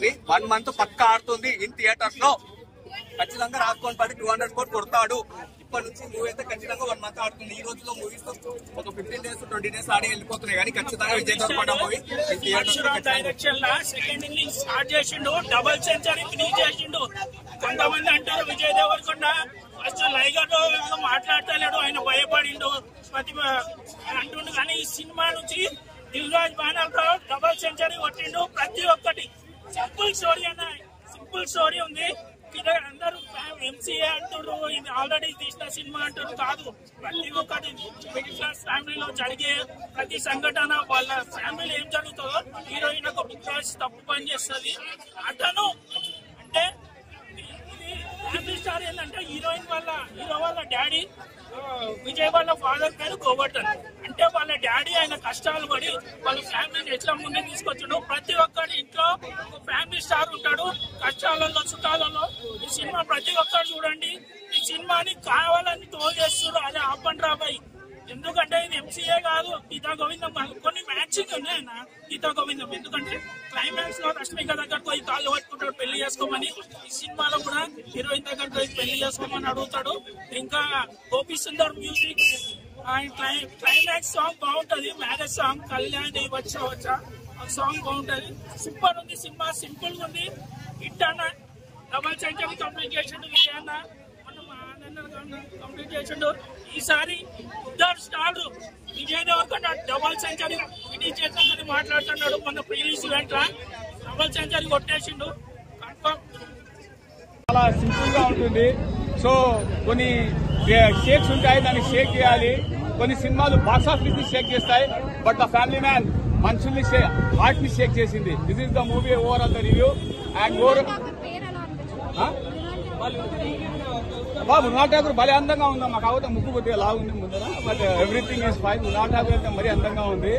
ఆడుతుంది one month పక్కా ఆడుతుంది in theatres లో ఖచ్చితంగా రాసుకొని పడి టూ హండ్రెడ్ కోట్ కొడతాడు ఇప్పటి నుంచి మూవీ అయితే ఖచ్చితంగా వన్ మంత్ ఆడుతుంది ఈ రోజులో మూవీస్ ఒక ఫిఫ్టీన్ డేస్ ట్వంటీ డేస్ ఆడి వెళ్ళిపోతున్నాయి కానీ ఖచ్చితంగా Vijay Deverakonda movie in theatres లో ఖచ్చితంగా డైరెక్షన్ లా సెకండ్ ఇన్నింగ్స్ స్టార్ట్ చేసిండు డబుల్ సెంచరీ ఫినిష్ చేసిండు కొంతమంది అంటారు విజయ్ దేవరకొండ ఫస్ట్ లైగర్ లో మాట్లాడతలేడు ఆయన భయపడిండు ప్రతి అని అంటుండు కానీ ఈ సినిమా నుంచి దిల్ రాజ్ బ్యానర్ తో డబుల్ సెంచరీ కొట్టిండు ప్రతి ఒక్కటి సింపుల్ స్టోరీ అన్న సింపుల్ స్టోరీ ఉంది ఇది అందరూ ఎంసీఏ అంటారు ఇది ఆల్రెడీ తీసిన సినిమా అంటారు కాదు ప్రతి ఒక్కటి మిడిల్ క్లాస్ ఫ్యామిలీలో జరిగే ప్రతి సంఘటన వాళ్ళ ఫ్యామిలీలో ఏం జరుగుతుందో హీరోయిన్ ఒక బిగ్ బాస్ తప్పు పని చేస్తుంది అతను అంటే ఇది ఫ్యామిలీ స్టార్ ఏంటంటే హీరోయిన్ వాళ్ళ హీరో వాళ్ళ డాడీ విజయ్ వాళ్ళ ఫాదర్ పేరు గోవర్ధన్ అంటే వాళ్ళ డాడీ ఆయన కష్టాలు పడి వాళ్ళ ఫ్యామిలీని ఎట్లా ముందుకు తీసుకొచ్చాడు ప్రతి ఒక్కరి ఇంట్లో ఒక ఫ్యామిలీ స్టార్ ఉంటాడు కష్టాలలో సుఖాలలో ఈ సినిమా ప్రతి ఒక్కరు చూడండి ఈ సినిమాని కావాలని తోలు చేస్తుడు అదే ఆపండి రాబాయ్ ఎందుకంటే ఇది ఎంసీఏ కాదు గీతా గోవిందం కాదు కొన్ని మ్యాచింగ్ ఉన్నాయన్న గీతా గోవిందం ఎందుకంటే క్లైమాక్స్ లో రష్మిక దగ్గరకు పోయి కాళ్ళు పట్టుకుంటాడు పెళ్లి చేసుకోమని ఈ సినిమాలో కూడా హీరోయిన్ దగ్గరకు పోయి పెళ్లి చేసుకోమని అడుగుతాడు ఇంకా గోపి సుందర్ మ్యూజిక్ ఆయన క్లై- క్లైమాక్స్ సాంగ్ బాగుంటది మ్యారేజ్ సాంగ్ కళ్యాణి వచ్చా వచ్చా ఆ సాంగ్ బాగుంటది సూపర్ ఉంది సినిమా సింపుల్ గా ఉంది హిట్ అన్న డబల్ సెంచరీ కంప్లీట్ చేసిండు విజయ్ అన్న మొన్న మా అన్న కంప్లీట్ చేసిండు ఈసారి ఇద్దరు స్టార్లు Vijay Deverakonda double century finish చేస్తానని మాట్లాడుతున్నాడు మొన్న ప్రీవియస్ ఈవెంట్ డబల్ సెంచరీ కొట్టేసిండు కన్ఫర్మ్ చాలా సింపుల్ గా ఉంటుంది సో కొన్ని షేక్స్ ఉంటాయి దాన్ని షేక్ చేయాలి కొన్ని సినిమాలు బాక్స్ ఆఫీస్ ని షేక్ చేస్తాయి బట్ ద ఫ్యామిలీ మ్యాన్ మనుషుల్ని హార్ట్ ని షేక్ చేసింది this is the movie over all the review and over బాబు మృణాల్ ఠాకూర్ భలే అందంగా ఉందా మాకు అవత ముక్కు కొద్దిగా లాగుంది ముందర but everything is fine Mrunal Thakur అయితే మరీ అందంగా ఉంది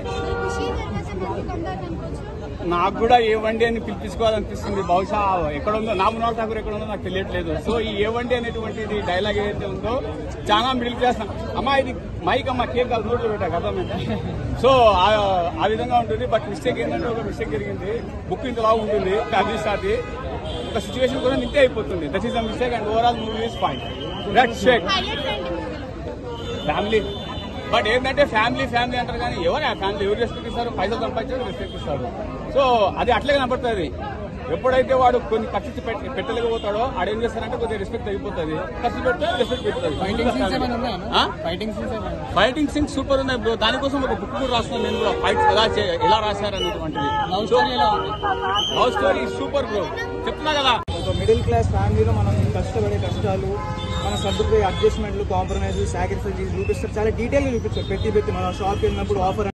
నాకు కూడా ఏ వండి అని పిలిపించుకోవాలనిపిస్తుంది బహుశా ఎక్కడ ఉందో నా మృణాల్ ఠాకూర్ ఎక్కడ ఉందో నాకు తెలియట్లేదు సో ఈ ఏ వండి అనేటువంటిది డైలాగ్ ఏదైతే ఉందో చాలా మిడిల్ క్లాస్ అమ్మా ఇది మైక్ అమ్మ కేక్ కాదు నోట్లో పెట్టా కదా సో ఆ- ఆ విధంగా ఉంటుంది బట్ మిస్టేక్ ఏంటంటే ఒక మిస్టేక్ జరిగింది బుక్ ఇంతలా ఉంటుంది ఫ్యామిలీ స్టార్ట్ ఒక సిచ్యువేషన్ కూడా నింతే అయిపోతుంది that is the mistake and overall movie is fine that shake family but ఏంటంటే ఫ్యామిలీ ఫ్యామిలీ అంటారు కానీ ఎవరు ఆ ఫ్యామిలీ ఎవరు రెస్పెక్ట్ ఇస్తారు పైసలు సంపాదించారు రెస్పెక్ట్ ఇస్తారు సో అది అట్లే కనపడుతుంది ఎప్పుడైతే వాడు కొన్ని ఖర్చు పెట్టి పెట్టలేకపోతాడో ఆడు ఏం చేస్తారంటే కొద్దిగా రెస్పెక్ట్ అయిపోతుంది ఖర్చు పెడితే రెస్పెక్ట్ పెడుతుంది ఫైటింగ్ సీన్స్ ఏమైనా ఫైటింగ్ సీన్ సూపర్ ఉన్నాయి బ్రో దానికోసం ఒక బుక్ కూడా రాస్తున్నాను నేను కూడా ఫైట్స్ ఎలా చే- ఎలా రాశారు అనేటువంటిది లవ్ స్టోరీ ఎలా ఉంది లవ్ స్టోరీ సూపర్ బ్రో చెప్తున్నా కదా ఒక మిడిల్ క్లాస్ ఫ్యామిలీలో మనం కష్టపడే కష్టాలు మన సర్దుకుపోయే అడ్జస్ట్మెంట్లు కాంప్రమైజ్ సాక్రిఫైస్ చూపిస్తారు చాలా డీటెయిల్గా చూపిస్తారు పెట్టి పెట్టి మనం షాప్కి వెళ్ళినప్పుడు ఆఫర్